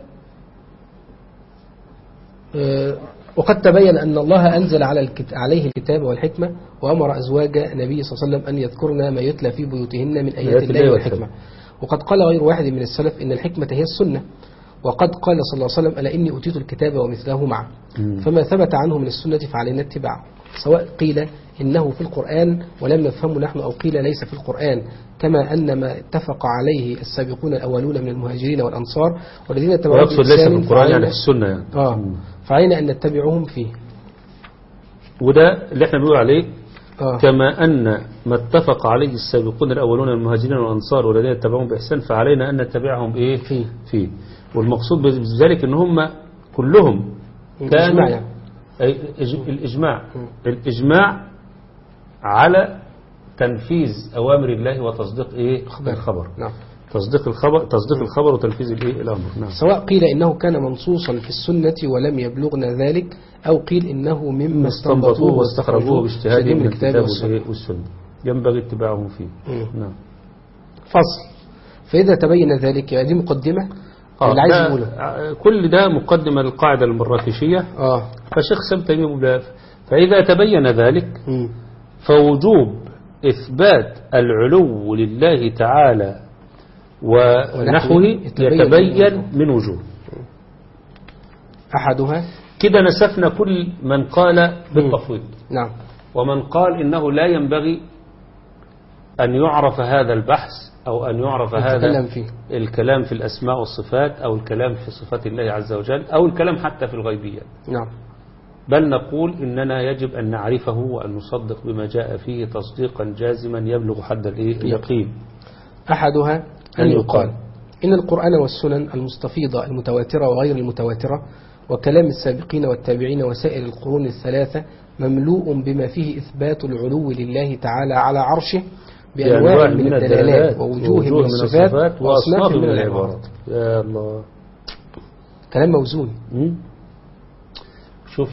آه وقد تبين أن الله أنزل على الكت... عليه الكتاب والحكمة وأمر أزواج النبي صلى الله عليه وسلم أن يذكرن ما يتلى في بيوتهن من آيات الله والحكمة وقد قال غير واحد من السلف إن الحكمة هي السنة وقد قال صلى الله عليه وسلم ألا إني أوتيت الكتاب ومثله معه مم. فما ثبت عنه من السنة فعلينا اتباعه سواء قيل إنه في القرآن ولم نفهمه نحن أو قيل ليس في القرآن كما أن ما اتفق عليه السابقون الأولون من المهاجرين والأنصار والذين اتبعوهم ويقصد ليس في بإحسان القرآن يعني فعلينا- في السنة يعني آه مم. فعلينا أن نتبعهم فيه وده اللي احنا بنقول عليه آه. كما أن ما اتفق عليه السابقون الأولون من المهاجرين والأنصار والذين اتبعوهم بإحسان فعلينا أن نتبعهم إيه فيه. فيه والمقصود بذلك أن هم كلهم الإجماع كانوا يعني. أي الإج- الإجماع مم. الإجماع على تنفيذ أوامر الله وتصديق إيه خبر. الخبر نعم تصديق الخبر تصديق الخبر وتنفيذ الإيه الأمر نعم سواء قيل إنه كان منصوصا في السنة ولم يبلغنا ذلك أو قيل إنه مما استنبطوه واستخرجوه باجتهادهم من الكتاب والسنة والإيه والسنة ينبغي اتباعهم فيه مم. نعم فصل فإذا تبين ذلك يعني دي مقدمة آه اللي عايز ده- يقوله آه، كل ده مقدمة للقاعدة المراكشية اه فشيخ سام تيمية بيقول فإذا تبين ذلك مم. فوجوب إثبات العلو لله تعالى ونحوه يتبين يتبين من وجوه احدها كده نسفنا كل من قال بالتفويض نعم ومن قال إنه لا ينبغي أن يعرف هذا البحث أو أن يعرف هذا نتكلم فيه الكلام في الأسماء والصفات أو الكلام في صفات الله عز وجل أو الكلام حتى في الغيبيات نعم بل نقول إننا يجب أن نعرفه وأن نصدق بما جاء فيه تصديقا جازما يبلغ حد الإيه؟ اليقين أحدها أن أن يقال يقال. إن القرآن والسنن المستفيضة المتواترة وغير المتواترة وكلام السابقين والتابعين وسائر القرون الثلاثة مملوء بما فيه إثبات العلو لله تعالى على عرشه بأنواع من الدلالات ووجوه من الصفات وأصناف من العبارات يا الله كلام موزون مم؟ شوف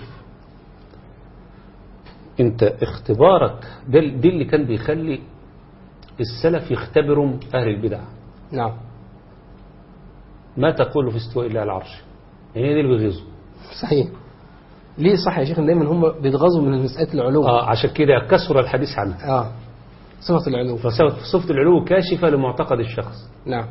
انت اختبارك ده دي اللي كان بيخلي السلف يختبروا اهل البدع نعم ما تقول في استواء الله على العرش يعني دي اللي بيغيظوا صحيح ليه صح يا شيخ إن دايما هم بيتغاظوا من مسألة العلو اه عشان كده كثر الحديث عنها آه صفة العلو فصفة العلو كاشفة لمعتقد الشخص نعم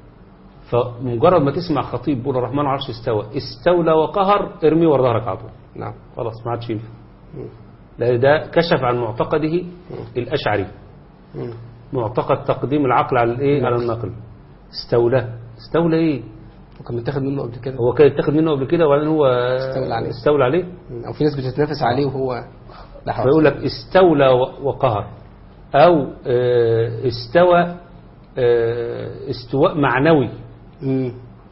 فمجرد ما تسمع خطيب بيقول الرحمن على العرش استوى استولى وقهر ارمي ورا ظهرك على طول نعم خلاص ما عادش ينفع لأن ده كشف عن معتقده الأشعري مم. معتقد تقديم العقل على الايه على النقل استولى استولى ايه وكان متاخد منه قبل كده هو كان يتاخد منه قبل كده وبعدين هو استولى عليه. استولى عليه أو في ناس بتتنافس عليه وهو لا حول فيقول لك استولى و- وقهر او آه، استوى آه، استواء معنوي مم.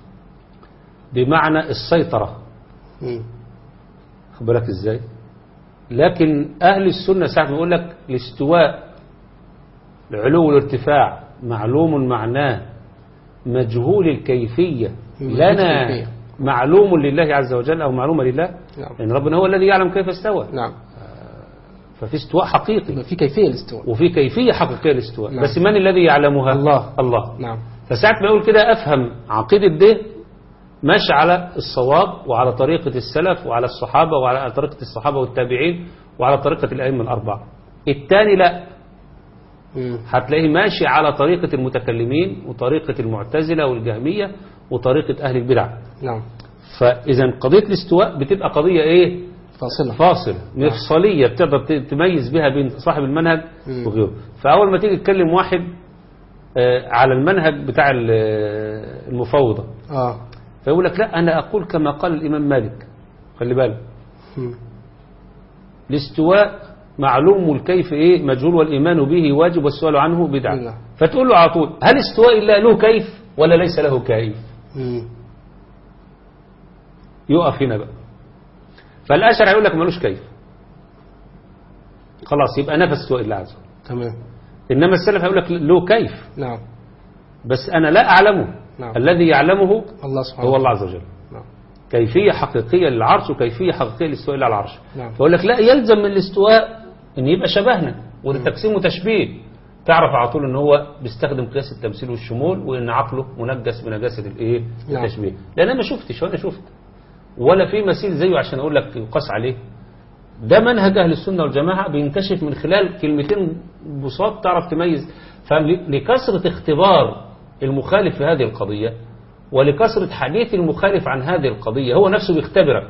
بمعنى السيطرة مم. خد بالك ازاي لكن اهل السنة ساعة ما يقول لك الاستواء العلو والارتفاع معلوم معناه مجهول الكيفية مجهول لنا الكيفية. معلوم لله عز وجل او معلومة لله نعم لان ربنا هو الذي يعلم كيف استوى نعم ففي استواء حقيقي يبقى في كيفية الاستواء وفي كيفية حقيقية للاستواء نعم. بس من الذي يعلمها الله. الله نعم فساعة ما يقول كده أفهم عقيدة ده ماشي على الصواب وعلى طريقة السلف وعلى الصحابة وعلى طريقة الصحابة والتابعين وعلى طريقة الأئمة الأربعة الثاني لا مم. هتلاقيه ماشي على طريقة المتكلمين وطريقة المعتزلة والجهمية وطريقة أهل البدع نعم فإذا قضية الاستواء بتبقى قضية إيه فاصلة فاصلة مفصلية بتقدر ت- تميز بها بين صاحب المنهج مم. وغيره فأول ما تيجي تكلم واحد آه، على المنهج بتاع ال- آه، المفوضة اه فيقول لك لا أنا أقول كما قال الإمام مالك خلي بالك مم. الاستواء معلوم الكيف إيه مجهول والإيمان به واجب والسؤال عنه بدعة نعم. فتقول له على طول هل استواء الله له كيف ولا ليس له كيف مم. يقف هنا بقى فالأشعر يقول لك ملوش كيف خلاص يبقى نفى استواء الله عز وجل تمام إنما السلف يقول لك له كيف نعم بس أنا لا أعلمه نعم. الذي يعلمه الله سبحانه هو الله عز وجل نعم كيفية حقيقية للعرش وكيفية حقيقية للاستواء على العرش نعم. فأقول لك لا يلزم من الاستواء أن يبقى شبهنا وده تقسيم وتشبيه تعرف على طول ان هو بيستخدم قياس التمثيل والشمول وان عقله منجس بنجاسه الايه نعم. التشبيه لان انا ما شفتش وانا شفت ولا في مثيل زيه عشان اقول لك يقاس عليه ده منهج اهل السنه والجماعه بينكشف من خلال كلمتين بساط تعرف تميز فلكثره اختبار المخالف في هذه القضيه ولكثره حديث المخالف عن هذه القضيه هو نفسه بيختبرك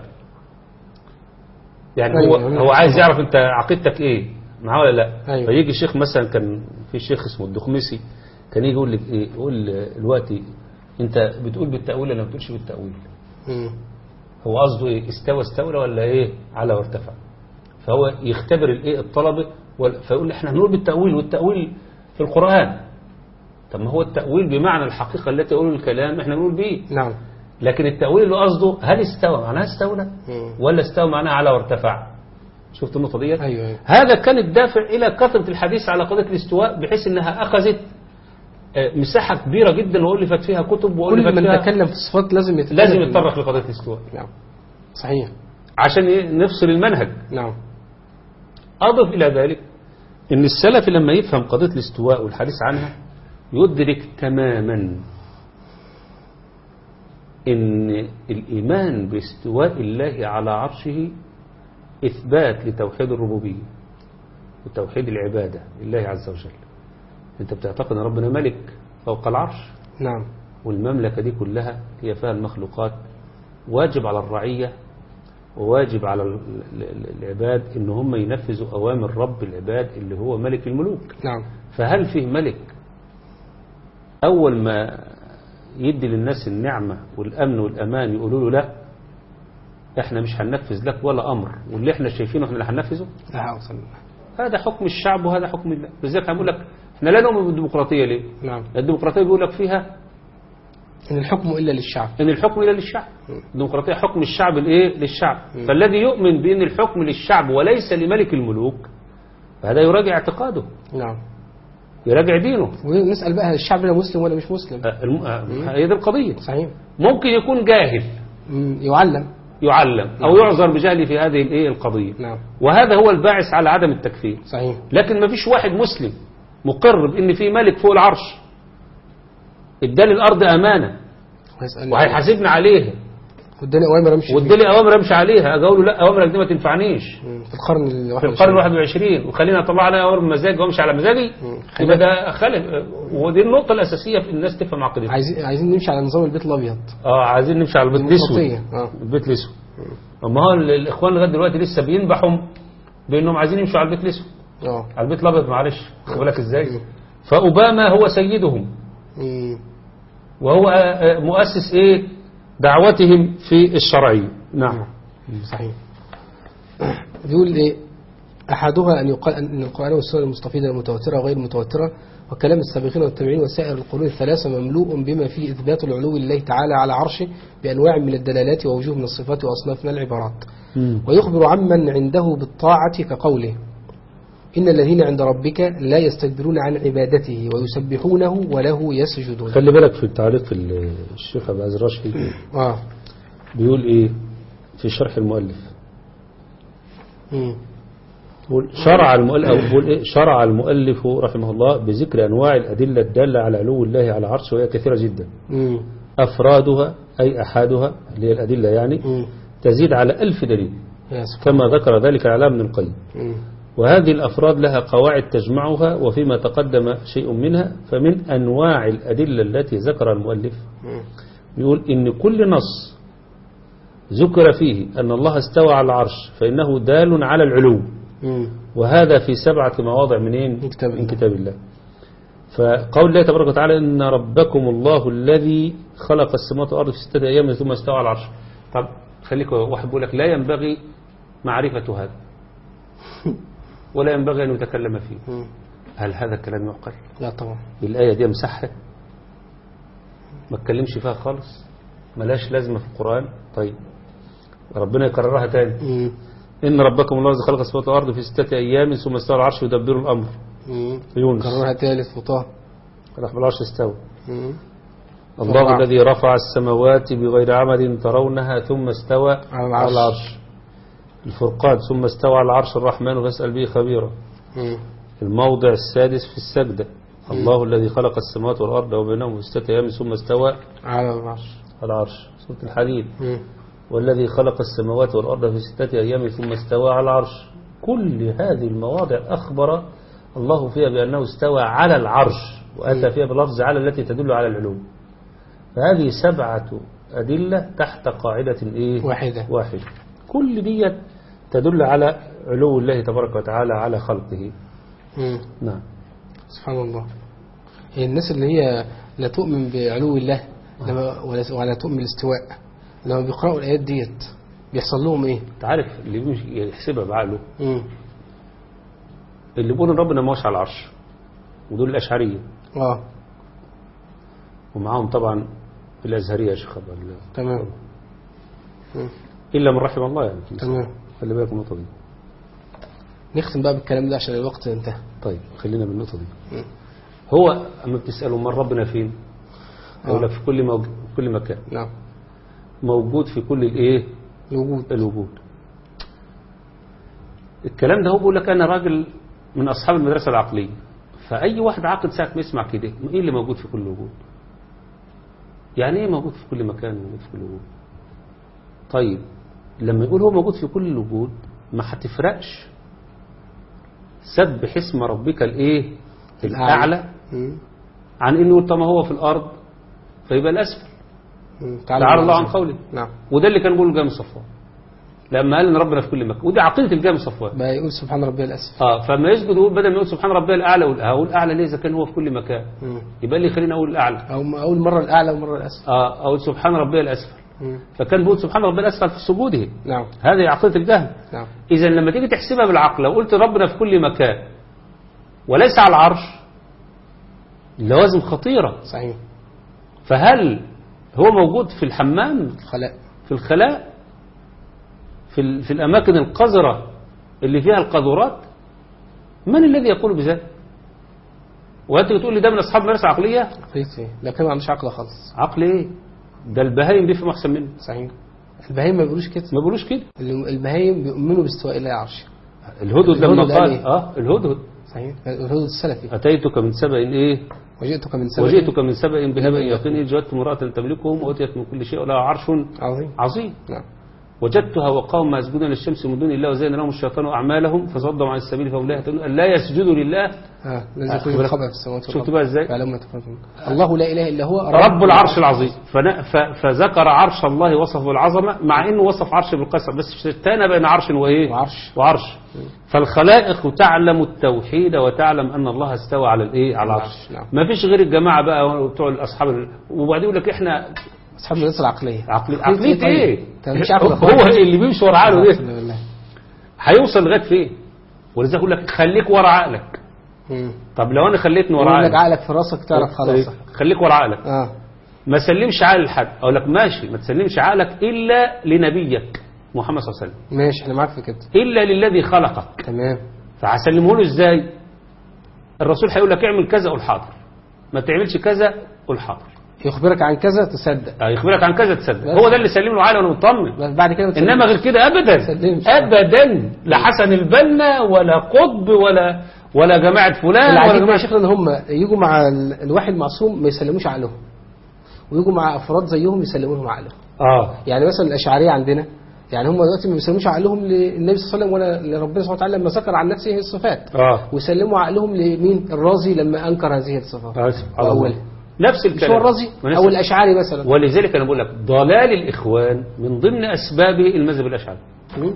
يعني هو أيوة. هو عايز يعرف انت عقيدتك ايه معاه ولا لا أيوة. فيجي شيخ مثلا كان في شيخ اسمه الدخمسي كان يجي يقول لك ايه يقول دلوقتي انت بتقول بالتاويل ولا ما بتقولش بالتاويل مم. هو قصده ايه استوى استولى ولا ايه على وارتفع فهو يختبر الايه الطلبه وال- فيقول احنا هنقول بالتاويل والتاويل في القران طب ما هو التاويل بمعنى الحقيقه التي يقول الكلام احنا بنقول بيه نعم لكن التاويل اللي قصده هل استوى معناها استولى مم. ولا استوى معناها على وارتفع شفت النقطه ديت أيوة أيوة هذا كان الدافع إلى كثرة الحديث على قضية الاستواء بحيث أنها أخذت آه، مساحة كبيرة جدا وألفت فيها كتب كل وألفت من فيها تكلم في الصفات لازم يتكلم لازم في- يتطرق لقضية الاستواء نعم صحيح عشان إيه؟ نفصل المنهج نعم أضف إلى ذلك أن السلف لما يفهم قضية الاستواء والحديث عنها يدرك تماما إن الإيمان باستواء الله على عرشه إثبات لتوحيد الربوبية وتوحيد العبادة لله عز وجل أنت بتعتقد أن ربنا ملك فوق العرش نعم والمملكة دي كلها هي فيها المخلوقات واجب على الرعية وواجب على ال- ال- العباد ان هم ينفذوا أوامر رب العباد اللي هو ملك الملوك نعم فهل فيه ملك أول ما يدي للناس النعمة والأمن والأمان يقولوا له لا احنا مش هننفذ لك ولا أمر واللي احنا شايفينه احنا اللي هننفذه لا حول هذا حكم الشعب وهذا حكم الله لذلك هنقول لك احنا لا نؤمن بالديمقراطية ليه نعم الديمقراطية بيقول لك فيها إن الحكم إلا للشعب ان الحكم إلى للشعب الديمقراطية حكم الشعب الايه للشعب فالذي يؤمن بأن الحكم للشعب وليس لملك الملوك فهذا يراجع اعتقاده نعم يراجع دينه ونسأل بقى الشعب ده مسلم ولا مش مسلم آه، الم- آه، هي دي القضية صحيح ممكن يكون جاهل مم، يعلم يعلم أو يعذر بجهله في هذه الايه القضية نعم وهذا هو الباعث على عدم التكفير صحيح لكن ما فيش واحد مسلم مقر بأن في ملك فوق العرش اداني الأرض أمانة ويسأل وهيحاسبنا عليها قدامي أوامر أمشي وادالي أوامر أمشي عليها أجي أقول له لا أوامرك دي ما تنفعنيش مم، في القرن ال في القرن ال 21 وخلينا اطلع عليها اوامر بمزاج وامشي على مزاجي يبقى ده خلف ودي النقطه الاساسيه في الناس تفهم عقيدتها عايزين عايزين نمشي على نظام البيت الأبيض اه عايزين نمشي على البيت الاسود ديمقراطية اه البيت الاسود اما هو ال- الاخوان لغايه دلوقتي لسه بينبحوا بانهم عايزين يمشوا على البيت الاسود اه على البيت الابيض معلش خد بالك ازاي فاوباما هو سيدهم مم، وهو آه، آه، مؤسس ايه دعوتهم في الشرعيه نعم صحيح بيقول ايه احدها ان يقال ان القران والسنه المستفيده المتواتره وغير المتواتره وكلام السابقين والتابعين وسائر القرون الثلاثه مملوء بما فيه اثبات العلو لله تعالى على عرشه بانواع من الدلالات ووجوه من الصفات واصناف من العبارات ويخبر عمن عنده بالطاعه كقوله ان الذين عند ربك لا يستكبرون عن عبادته ويسبحونه وله يسجدون خلي بالك في التعليق ال- الشيخ عبد العزيز رشدي اه بيقول ايه في شرح المؤلف مم. بيقول شرع المؤلف أو بيقول إيه شرع المؤلف رحمه الله بذكر أنواع الأدلة الدالة على علو الله على عرشه وهي كثيرة جدا مم. أفرادها أي أحادها اللي هي الأدلة يعني مم. تزيد على ألف دليل يا سبحان كما ذكر ذلك العلام من القيم مم. وهذه الأفراد لها قواعد تجمعها وفيما تقدم شيء منها فمن أنواع الأدلة التي ذكر المؤلف مم. بيقول إن كل نص ذكر فيه أن الله استوى على العرش فإنه دال على العلو مم. وهذا في سبعة مواضع منين من كتاب من الله. كتاب الله فقول الله تبارك وتعالى إن ربكم الله الذي خلق السماوات والأرض في ستة أيام ثم استوى على العرش طب خليك واحد بيقول لك لا ينبغي معرفة هذا ولا ينبغي أن يتكلم فيه مم. هل هذا الكلام يعقل لا طبعا الآية دي مسحها ما اتكلمش فيها خالص ملاش لازمة في القرآن طيب ربنا يكررها تاني مم. إن ربكم الله الذي خلق السماوات والأرض في ستة أيام ثم استوى على العرش يدبر الأمر مم. في يونس كررها ثالث وطه راح بالعرش استوى مم. الله رفع. الذي رفع السماوات بغير عمد ترونها ثم استوى على العرش. على العرش الفرقان ثم استوى على العرش الرحمن فاسأل به خبيرا مم. الموضع السادس في السجدة الله الذي خلق السماوات والأرض وبينهم في ستة أيام ثم استوى على العرش على العرش سورة الحديد مم. والذي خلق السماوات والأرض في ستة أيام ثم استوى على العرش كل هذه المواضع أخبر الله فيها بأنه استوى على العرش وأتى فيها بلفظ على التي تدل على العلو فهذه سبعة أدلة تحت قاعدة إيه؟ واحدة واحدة كل دي تدل على علو الله تبارك وتعالى على خلقه مم. نعم سبحان الله هي الناس اللي هي لا تؤمن بعلو الله لما ولا ولا تؤمن بالاستواء لما بيقرأوا الآيات ديت بيحصل لهم ايه؟ انت عارف اللي بيمشي يحسبها بعقله مم. اللي بيقول ان ربنا ما هوش على العرش ودول الأشعرية اه ومعاهم طبعا الأزهرية يا شيخ أبو الله. تمام مم. إلا من رحم الله يعني تمام خلي بالك من النقطة دي نختم بقى بالكلام ده عشان الوقت انتهى طيب خلينا بالنقطة دي مم. هو أما بتسأله من ربنا فين يقول آه. لك في كل موج... في كل مكان نعم موجود في كل الايه الوجود الوجود الكلام ده هو بيقول لك انا راجل من اصحاب المدرسه العقليه فاي واحد عاقل ساعه ما يسمع كده ايه اللي موجود في كل وجود يعني ايه موجود في كل مكان وموجود في كل وجود طيب لما يقول هو موجود في كل الوجود ما هتفرقش سبح اسم ربك الايه الاعلى مم. عن انه يقول طب ما هو في الارض فيبقى الاسفل مم. تعالى الله عن قوله نعم وده اللي كان بيقوله جامع صفوان لما قال ان ربنا في كل مكان ودي عقيده الجامع صفوان ما يقول سبحان ربي الأسفل اه فما يسجد يقول بدل ما يقول سبحان ربي الاعلى يقول هقول اعلى ليه اذا كان هو في كل مكان مم. يبقى اللي يخليني اقول الاعلى أو أول مرة الأعلى ومرة الأسفل اه او سبحان ربي الاسفل مم. فكان بيقول سبحان ربي الاسفل في سجوده نعم هذه عقيده الجهم نعم اذا لما تيجي تحسبها بالعقل لو قلت ربنا في كل مكان وليس على العرش لوازم خطيره صحيح فهل هو موجود في الحمام خلاء في الخلاء في, ال- في الأماكن القذرة اللي فيها القاذورات من الذي يقول بذلك وأنت بتقول لي ده من أصحاب مدرسة عقلية عقليتي لكن ما عندوش عقل خالص عقل إيه ده البهايم بيفهم أحسن منه صحيح البهايم ما بيقولوش كده ما بيقولوش كده البهايم بيؤمنوا باستواء الله عرش الهدهد لما الهدهد قال قال إيه؟ اه الهدهد صحيح الهدود السلفي أتيتك من سبأ إيه وجئتك من سبب وجئتك من سبأ بنبأ يقين إذ وجدت امرأة تملكهم وأوتيت من كل شيء ولها عرش عظيم عظيم نعم وجدتها وقوم يسجدون للشمس من دون الله وزين لهم الشيطان أعمالهم فصدهم عن السبيل فأولئك لا يسجدوا لله ها الذي آه، يكون خبرك. الخبر في السماوات شفت والأرض بقى إزاي فعلم ما تفرقون الله لا إله إلا هو رب العرش العظيم فن- ف- فذكر عرش الله وصفه بالعظمة مع انه وصف عرش بالقسم بس شتان بين عرش وايه وعرش. وعرش فالخلائق تعلم التوحيد وتعلم ان الله استوى على الايه على العرش نعم. ما فيش غير الجماعه بقى بتوع الاصحاب ال- وبعدين يقول لك احنا أصحاب المدرسة العقلية عقليه عقليه ايه أنت مش عارف هو هو اللي بيمشي ورا عقله الحمد ده لله هيوصل لغايه فين ولذلك يقول لك خليك ورا عقلك مم. طب لو انا خليتني ورا يقول لك عقلك عقلك في راسك تعرف خلاص خليك ورا عقلك اه ما سلمش عقل لحد اقول لك ماشي ما تسلمش عقلك الا لنبيك محمد صلى الله عليه وسلم ماشي احنا معاك في كده الا للذي خلقك تمام فهسلمه له ازاي الرسول هيقول لك اعمل كذا قول حاضر ما تعملش كذا قول حاضر يخبرك عن كذا تصدق آه، يخبرك عن كذا تصدق بس. هو ده اللي سلم له عقله وانا مطمن بس بعد كده بتصدق. انما غير كده ابدا تسلمش. ابدا لا حسن البنا ولا قطب ولا ولا جماعه فلان ولا العجيب يا جماعه شيخنا ان هم يجوا مع ال- الواحد معصوم ما يسلموش عقلهم ويجوا مع افراد زيهم يسلموا لهم عقلهم اه يعني مثلا الاشعريه عندنا يعني هم دلوقتي ما بيسلموش عقلهم للنبي صلى الله عليه وسلم ولا لربنا سبحانه وتعالى لما ذكر عن نفسه الصفات اه ويسلموا عقلهم لمين الرازي لما انكر هذه الصفات آه، سبحان الله. واولها نفس مش الكلام هو الرازي ونفس او الاشعري مثلا ولذلك انا بقول لك ضلال الاخوان من ضمن اسباب المذهب الاشعري مم.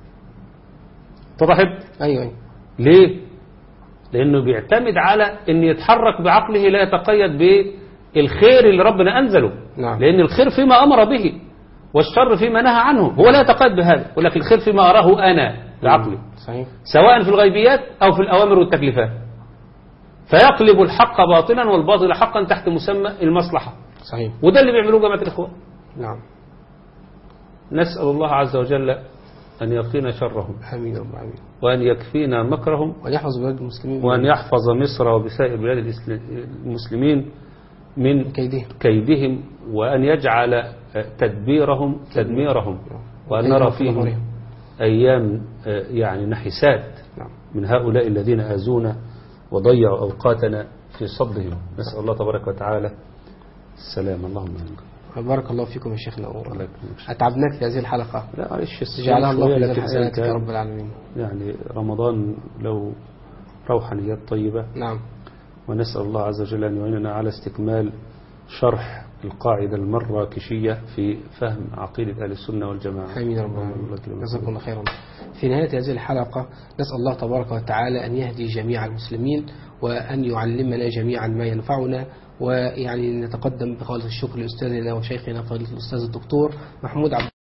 اتضحت ايوه ايوه ليه لانه بيعتمد على ان يتحرك بعقله لا يتقيد بالخير اللي ربنا انزله نعم. لان الخير فيما امر به والشر فيما نهى عنه هو لا يتقيد بهذا ولكن الخير فيما اراه انا بعقلي صحيح سواء في الغيبيات او في الاوامر والتكليفات فيقلب الحق باطلا والباطل حقا تحت مسمى المصلحه صحيح وده اللي بيعملوه جماعه الاخوان نعم نسال الله عز وجل ان يقينا شرهم امين يا رب العالمين وان يكفينا مكرهم وان يحفظ بلاد المسلمين وأن يحفظ مصر وبسائر بلاد الإسل- المسلمين من كيدهم كيدهم وأن يجعل تدبيرهم تدميرهم وأن وكيدهم نرى في فيهم ظهورهم. أيام آه، يعني نحسات نعم من هؤلاء الذين آذونا وضيعوا أوقاتنا في صدهم نسأل الله تبارك وتعالى السلام اللهم آمين. بارك الله فيكم يا شيخنا الله يكرمك. اتعبناك في هذه الحلقه لا معلش الصيام جعلها الله شوية، في لكن ميزان حسناتك يا كان رب العالمين يعني رمضان لو روحانيات طيبة نعم ونسأل الله عز وجل أن يعيننا على استكمال شرح القاعدة المراكشية في فهم عقيدة أهل السنة والجماعة امين يا رب العالمين جزاكم الله خيرا في نهايه هذه الحلقه نسال الله تبارك وتعالى ان يهدي جميع المسلمين وان يعلمنا جميعا ما ينفعنا ويعني نتقدم بخالص الشكر لاستاذنا وشيخنا فضيله الاستاذ الدكتور محمود عبد